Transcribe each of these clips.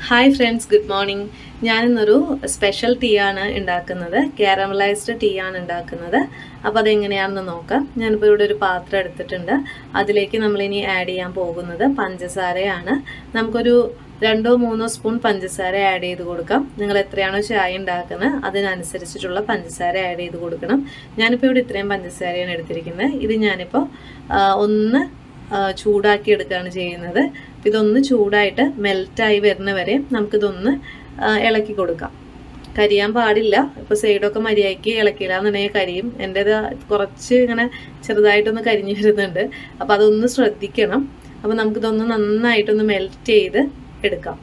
hi friends good morning ഞാനിന്നൊരു special tea ആണ് ഉണ്ടാക്കുന്നത് കാരമലൈസ്ഡ് ടീ ആണ് ഉണ്ടാക്കുന്നത് അപ്പോൾ അതെങ്ങനെയാണെന്ന് നോക്കാം ഞാനിപ്പോൾ ഇവിടെ ഒരു പാത്രം എടുത്തിട്ടുണ്ട് അതിലേക്ക് നമ്മളിനി ആഡ് ചെയ്യാൻ പോകുന്നത് പഞ്ചസാരയാണ് നമുക്കൊരു രണ്ടോ മൂന്നോ സ്പൂൺ പഞ്ചസാര ആഡ് ചെയ്ത് കൊടുക്കാം നിങ്ങൾ എത്രയാണോ ചായ ഉണ്ടാക്കുന്നത് അതിനനുസരിച്ചിട്ടുള്ള പഞ്ചസാര ആഡ് ചെയ്ത് കൊടുക്കണം ഞാനിപ്പോൾ ഇവിടെ ഇത്രയും പഞ്ചസാരയാണ് എടുത്തിരിക്കുന്നത് ഇത് ഞാനിപ്പോൾ ആ, ഒന്ന് ആ, ചൂടാക്കി എടുക്കുകയാണ് ചെയ്യുന്നത് അപ്പോൾ ഇതൊന്ന് ചൂടായിട്ട് മെൽറ്റായി വരുന്ന വരെ നമുക്കിതൊന്ന് ആ, ഇളക്കി കൊടുക്കാം കരിയാൻ പാടില്ല ഇപ്പോൾ സൈഡൊക്കെ മര്യാദയ്ക്ക് ഇളക്കില്ല എന്നുണ്ടെങ്കിൽ കരിയും എൻ്റേത് കുറച്ച് ഇങ്ങനെ ചെറുതായിട്ടൊന്ന് കരിഞ്ഞു വരുന്നുണ്ട് അപ്പോൾ അതൊന്ന് ശ്രദ്ധിക്കണം അപ്പോൾ നമുക്കിതൊന്ന് നന്നായിട്ടൊന്ന് മെൽറ്റ് ചെയ്ത് എടുക്കാം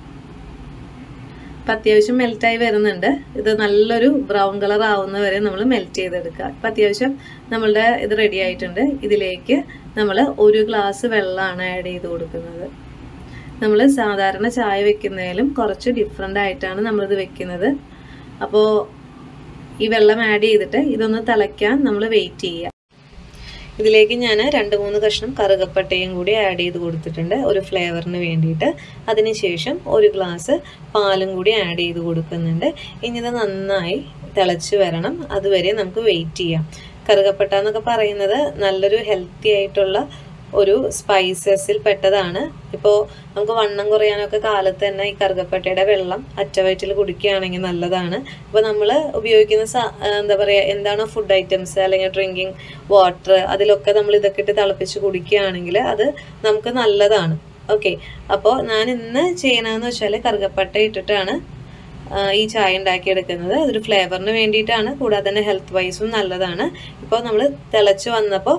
അപ്പം അത്യാവശ്യം മെൽറ്റായി വരുന്നുണ്ട് ഇത് നല്ലൊരു ബ്രൗൺ കളർ ആവുന്ന വരെ നമ്മൾ മെൽറ്റ് ചെയ്തെടുക്കുക അപ്പം അത്യാവശ്യം നമ്മളുടെ ഇത് റെഡി ആയിട്ടുണ്ട് ഇതിലേക്ക് നമ്മൾ ഒരു ഗ്ലാസ് വെള്ളമാണ് ആഡ് ചെയ്ത് കൊടുക്കുന്നത് നമ്മൾ സാധാരണ ചായ വെക്കുന്നതിലും കുറച്ച് ഡിഫറെൻ്റ് ആയിട്ടാണ് നമ്മളിത് വെക്കുന്നത് അപ്പോൾ ഈ വെള്ളം ആഡ് ചെയ്തിട്ട് ഇതൊന്ന് തിളയ്ക്കാൻ നമ്മൾ വെയിറ്റ് ചെയ്യുക ഇതിലേക്ക് ഞാൻ രണ്ട് മൂന്ന് കഷ്ണം കറുകപ്പട്ടയും കൂടി ആഡ് ചെയ്ത് കൊടുത്തിട്ടുണ്ട് ഒരു ഫ്ലേവറിന് വേണ്ടിയിട്ട് അതിനുശേഷം ഒരു ഗ്ലാസ് പാലും കൂടി ആഡ് ചെയ്ത് കൊടുക്കുന്നുണ്ട് ഇനി ഇത് നന്നായി തിളച്ച് വരണം അതുവരെ നമുക്ക് വെയിറ്റ് ചെയ്യാം കറുകപ്പട്ട എന്നൊക്കെ പറയുന്നത് നല്ലൊരു ഹെൽത്തി ആയിട്ടുള്ള ഒരു സ്പൈസസിൽ പെട്ടതാണ് ഇപ്പോൾ നമുക്ക് വണ്ണം കുറയാനൊക്കെ കാലത്ത് തന്നെ ഈ കറുകപ്പട്ടയുടെ വെള്ളം അറ്റവയറ്റിൽ കുടിക്കുകയാണെങ്കിൽ നല്ലതാണ് അപ്പോൾ നമ്മൾ ഉപയോഗിക്കുന്ന സ- ആ, എന്താ പറയുക എന്താണോ ഫുഡ് ഐറ്റംസ് അല്ലെങ്കിൽ ഡ്രിങ്കിങ് വാട്ടർ അതിലൊക്കെ നമ്മൾ ഇതൊക്കെ ഇട്ട് തിളപ്പിച്ച് കുടിക്കുകയാണെങ്കിൽ അത് നമുക്ക് നല്ലതാണ് ഓക്കെ അപ്പോൾ ഞാൻ ഇന്ന് ചെയ്യണമെന്ന് വെച്ചാൽ കറുകപ്പട്ട ഇട്ടിട്ടാണ് ആ, ഈ ചായ ഉണ്ടാക്കിയെടുക്കുന്നത് അതൊരു ഫ്ലേവറിന് വേണ്ടിയിട്ടാണ് കൂടാതെ തന്നെ ഹെൽത്ത് വൈസും നല്ലതാണ് ഇപ്പോൾ നമ്മൾ തിളച്ച് വന്നപ്പോൾ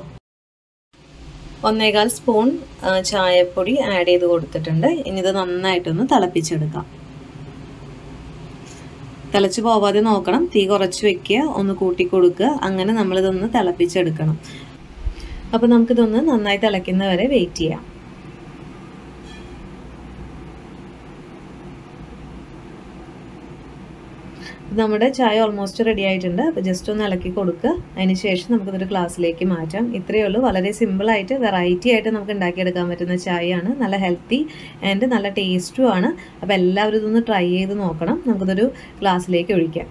ഒന്നേകാൽ സ്പൂൺ ആ, ചായപ്പൊടി ആഡ് ചെയ്ത് കൊടുത്തിട്ടുണ്ട് ഇനി ഇത് നന്നായിട്ടൊന്ന് തിളപ്പിച്ചെടുക്കാം തിളച്ച് പോവാതെ നോക്കണം തീ കുറച്ച് വെക്കുക ഒന്ന് കൂട്ടി കൊടുക്കുക അങ്ങനെ നമ്മളിതൊന്ന് തിളപ്പിച്ചെടുക്കണം അപ്പോൾ നമുക്കിതൊന്ന് നന്നായി തിളയ്ക്കുന്നവരെ വെയിറ്റ് ചെയ്യാം നമ്മുടെ ചായ ഓൾമോസ്റ്റ് റെഡി ആയിട്ടുണ്ട് അപ്പോൾ ജസ്റ്റ് ഒന്ന് ഇളക്കി കൊടുക്കുക അതിന് ശേഷം നമുക്കിതൊരു ഗ്ലാസ്സിലേക്ക് മാറ്റാം ഇത്രയേ ഉള്ളൂ വളരെ സിമ്പിളായിട്ട് വെറൈറ്റി ആയിട്ട് നമുക്ക് ഉണ്ടാക്കിയെടുക്കാൻ പറ്റുന്ന ചായയാണ് നല്ല ഹെൽത്തി ആൻഡ് നല്ല ടേസ്റ്റും ആണ് അപ്പോൾ എല്ലാവരും ഇതൊന്ന് ട്രൈ ചെയ്ത് നോക്കണം നമുക്കിതൊരു ഗ്ലാസ്സിലേക്ക് ഒഴിക്കാം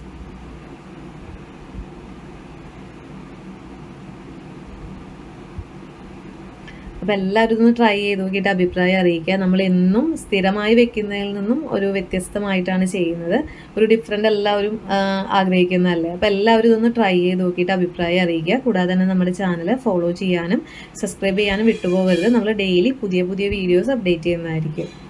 അപ്പോൾ എല്ലാവരും ഒന്ന് ട്രൈ ചെയ്ത് നോക്കിയിട്ട് അഭിപ്രായം അറിയിക്കുക നമ്മൾ എന്നും സ്ഥിരമായി വെക്കുന്നതിൽ നിന്നും ഒരു വ്യത്യസ്തമായിട്ടാണ് ചെയ്യുന്നത് ഒരു ഡിഫറെൻ്റ് എല്ലാവരും ആ, ആഗ്രഹിക്കുന്നതല്ലേ അപ്പോൾ എല്ലാവരും ഇതൊന്ന് ട്രൈ ചെയ്ത് നോക്കിയിട്ട് അഭിപ്രായം അറിയിക്കുക കൂടാതെ തന്നെ നമ്മുടെ ചാനൽ ഫോളോ ചെയ്യാനും സബ്സ്ക്രൈബ് ചെയ്യാനും വിട്ടുപോകരുത് നമ്മൾ ഡെയിലി പുതിയ പുതിയ വീഡിയോസ് അപ്ഡേറ്റ് ചെയ്യുന്നതായിരിക്കും